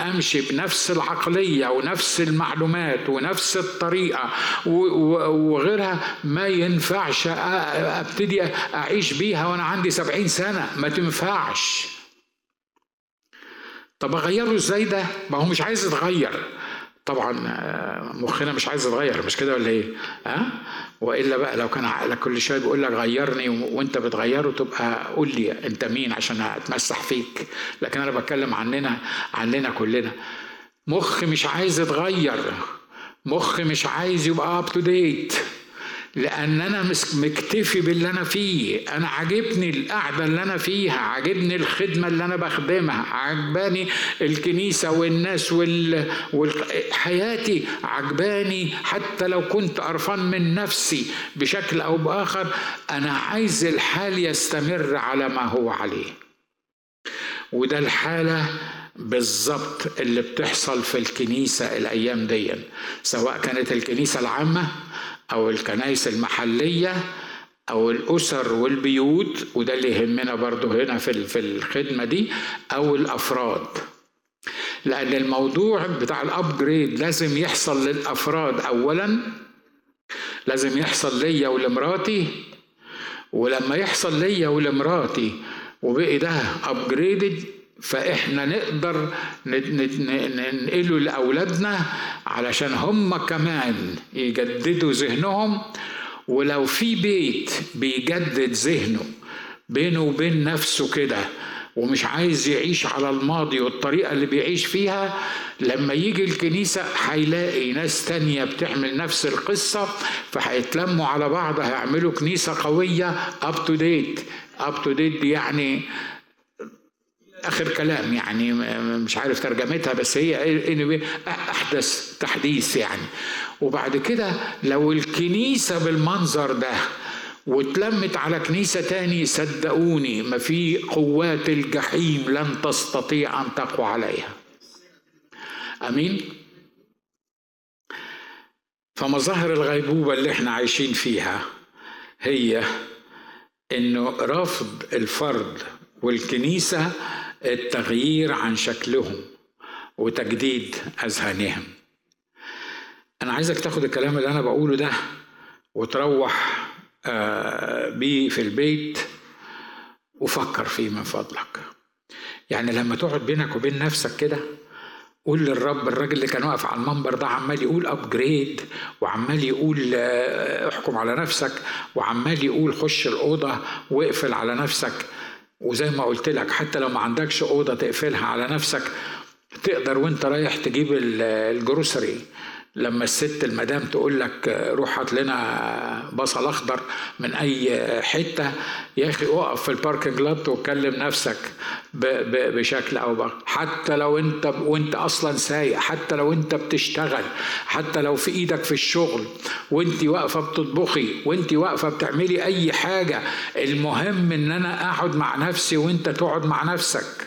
امشي بنفس العقليه ونفس المعلومات ونفس الطريقه وغيرها ما ينفعش ابتدي اعيش بيها وانا عندي سبعين سنه ما تنفعش طب اغيره ازاي ده ما هو مش عايز يتغير طبعا مخنا مش عايز يتغير مش كده ولا ايه؟ ها؟ أه؟ والا بقى لو كان عقلك كل شويه بيقول لك غيرني وانت بتغيره تبقى قول لي انت مين عشان اتمسح فيك لكن انا بتكلم عننا عننا كلنا مخ مش عايز يتغير مخ مش عايز يبقى اب تو ديت لان انا مكتفي باللي انا فيه انا عاجبني القعده اللي انا فيها عاجبني الخدمه اللي انا بخدمها عجباني الكنيسه والناس وال... وحياتي عجباني حتى لو كنت قرفان من نفسي بشكل او باخر انا عايز الحال يستمر على ما هو عليه وده الحاله بالظبط اللي بتحصل في الكنيسة الأيام دي سواء كانت الكنيسة العامة أو الكنائس المحلية أو الأسر والبيوت وده اللي يهمنا برضو هنا في في الخدمة دي أو الأفراد لأن الموضوع بتاع الأبجريد لازم يحصل للأفراد أولا لازم يحصل ليا ولمراتي ولما يحصل ليا ولمراتي وبقي ده أبجريدد فاحنا نقدر ننقله لاولادنا علشان هم كمان يجددوا ذهنهم ولو في بيت بيجدد ذهنه بينه وبين نفسه كده ومش عايز يعيش على الماضي والطريقة اللي بيعيش فيها لما يجي الكنيسة هيلاقي ناس تانية بتعمل نفس القصة فهيتلموا على بعض هيعملوا كنيسة قوية اب تو ديت اب تو ديت يعني اخر كلام يعني مش عارف ترجمتها بس هي احدث تحديث يعني وبعد كده لو الكنيسه بالمنظر ده واتلمت على كنيسة تاني صدقوني ما في قوات الجحيم لن تستطيع أن تقوى عليها أمين فمظاهر الغيبوبة اللي احنا عايشين فيها هي انه رفض الفرد والكنيسة التغيير عن شكلهم وتجديد اذهانهم انا عايزك تاخد الكلام اللي انا بقوله ده وتروح بيه في البيت وفكر فيه من فضلك يعني لما تقعد بينك وبين نفسك كده قول للرب الراجل اللي كان واقف على المنبر ده عمال يقول ابجريد وعمال يقول احكم على نفسك وعمال يقول خش الاوضه واقفل على نفسك وزي ما قلت لك حتى لو ما عندكش اوضه تقفلها على نفسك تقدر وانت رايح تجيب الجروسري لما الست المدام تقول لك روح هات لنا بصل اخضر من اي حته يا اخي اقف في الباركنج لوت وكلم نفسك بشكل او باخر حتى لو انت وانت اصلا سايق حتى لو انت بتشتغل حتى لو في ايدك في الشغل وانت واقفه بتطبخي وانت واقفه بتعملي اي حاجه المهم ان انا اقعد مع نفسي وانت تقعد مع نفسك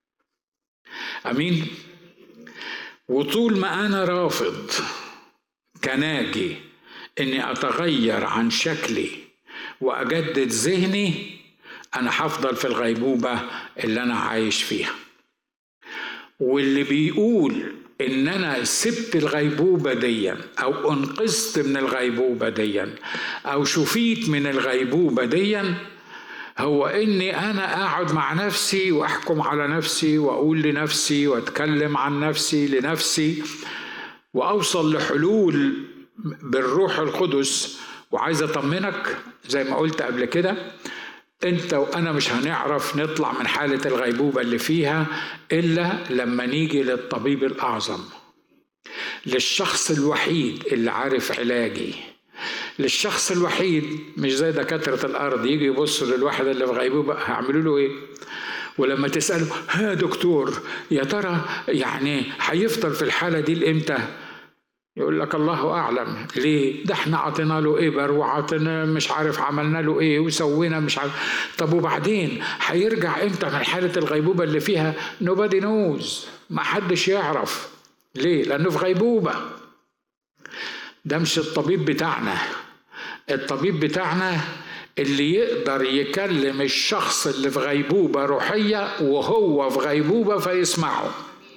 امين وطول ما انا رافض كناجي اني اتغير عن شكلي واجدد ذهني انا هفضل في الغيبوبه اللي انا عايش فيها واللي بيقول ان انا سبت الغيبوبه دي او انقذت من الغيبوبه دي او شفيت من الغيبوبه دي هو اني انا اقعد مع نفسي واحكم على نفسي واقول لنفسي واتكلم عن نفسي لنفسي واوصل لحلول بالروح القدس وعايز اطمنك زي ما قلت قبل كده انت وانا مش هنعرف نطلع من حاله الغيبوبه اللي فيها الا لما نيجي للطبيب الاعظم للشخص الوحيد اللي عارف علاجي للشخص الوحيد مش زي دكاترة الأرض يجي يبصوا للواحد اللي في غيبوبة هيعملوا له إيه؟ ولما تسأله ها دكتور يا ترى يعني هيفضل في الحالة دي لإمتى؟ يقول لك الله أعلم ليه؟ ده احنا عطينا له إبر وعطينا مش عارف عملنا له إيه وسوينا مش عارف طب وبعدين هيرجع إمتى من حالة الغيبوبة اللي فيها nobody knows ما حدش يعرف ليه؟ لأنه في غيبوبة ده مش الطبيب بتاعنا الطبيب بتاعنا اللي يقدر يكلم الشخص اللي في غيبوبة روحية وهو في غيبوبة فيسمعه